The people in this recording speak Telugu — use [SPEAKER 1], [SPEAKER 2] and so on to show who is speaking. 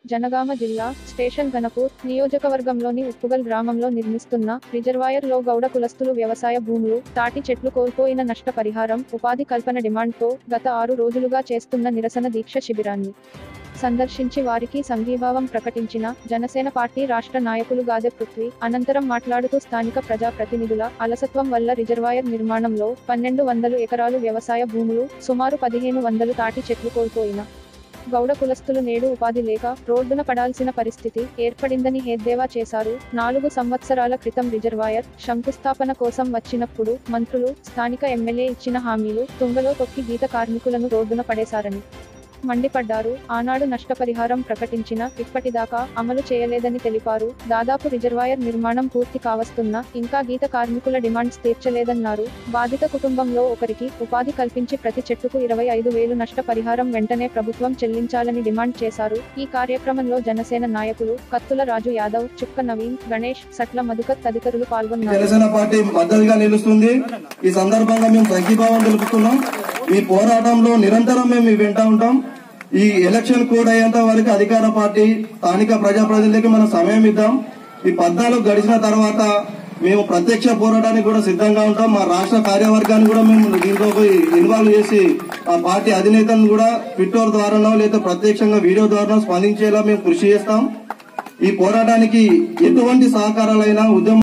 [SPEAKER 1] జనగామ జిల్లా స్టేషన్ గణపూర్ నియోజకవర్గంలోని ఉప్పుగల్ గ్రామంలో నిర్మిస్తున్న రిజర్వాయర్ లో గౌడ కులస్తులు వ్యవసాయ భూములు తాటి చెట్లు కోల్పోయిన నష్టపరిహారం ఉపాధి కల్పన డిమాండ్తో గత ఆరు రోజులుగా చేస్తున్న నిరసన దీక్ష శిబిరాన్ని సందర్శించి వారికి సంఘీభావం ప్రకటించిన జనసేన పార్టీ రాష్ట్ర నాయకులు గాదె పృథ్వీ అనంతరం మాట్లాడుతూ స్థానిక ప్రజా ప్రతినిధుల అలసత్వం వల్ల రిజర్వాయర్ నిర్మాణంలో పన్నెండు వందలు ఎకరాలు వ్యవసాయ భూములు సుమారు పదిహేను వందలు తాటి చెట్లు కోల్పోయిన గౌడ కులస్తులు నేడు ఉపాధి లేక రోడ్డున పడాల్సిన పరిస్థితి ఏర్పడిందని ఎద్దేవా చేశారు నాలుగు సంవత్సరాల క్రితం రిజర్వాయర్ శంకుస్థాపన కోసం వచ్చినప్పుడు మంత్రులు స్థానిక ఎమ్మెల్యే ఇచ్చిన హామీలు తుంగలో తొక్కి గీత కార్మికులను రోడ్డున పడేశారని మండిపడ్డారు ఆనాడు నష్టపరిహారం ప్రకటించిన ఇప్పటిదాకా అమలు చేయలేదని తెలిపారు దాదాపు రిజర్వాయర్ నిర్మాణం పూర్తి కావస్తున్నా ఇంకా గీత కార్మికుల డిమాండ్స్ తీర్చలేదన్నారు బాధిత కుటుంబంలో ఒకరికి ఉపాధి కల్పించి ప్రతి చెట్టుకు ఇరవై ఐదు వేలు నష్టపరిహారం వెంటనే ప్రభుత్వం చెల్లించాలని డిమాండ్ చేశారు ఈ కార్యక్రమంలో జనసేన నాయకులు కత్తుల రాజు యాదవ్ చుక్క నవీన్ గణేష్ సట్ల మధుకర్ తదితరులు పాల్గొన్నారు
[SPEAKER 2] జనసేన పార్టీ మద్దతుగా నిలుస్తుంది ఈ సందర్భంగా మేము సంఘీభావం తెలుపుతున్నాం మీ పోరాటంలో నిరంతరం మేము మీ వెంట ఉంటాం ఈ ఎలక్షన్ కోడ్ అయ్యేంత వరకు అధికార పార్టీ స్థానిక ప్రజాప్రతినిధులకి మనం సమయం ఇద్దాం ఈ పద్నాలుగు గడిచిన తర్వాత మేము ప్రత్యక్ష పోరాటానికి కూడా సిద్ధంగా ఉంటాం మా రాష్ట్ర కార్యవర్గాన్ని కూడా మేము దీంట్లో పోయి ఇన్వాల్వ్ చేసి ఆ పార్టీ అధినేతను కూడా ట్విట్టర్ ద్వారానో లేదా ప్రత్యక్షంగా వీడియో ద్వారా స్పందించేలా మేము కృషి చేస్తాం ఈ పోరాటానికి ఎటువంటి సహకారాలైనా ఉద్యమ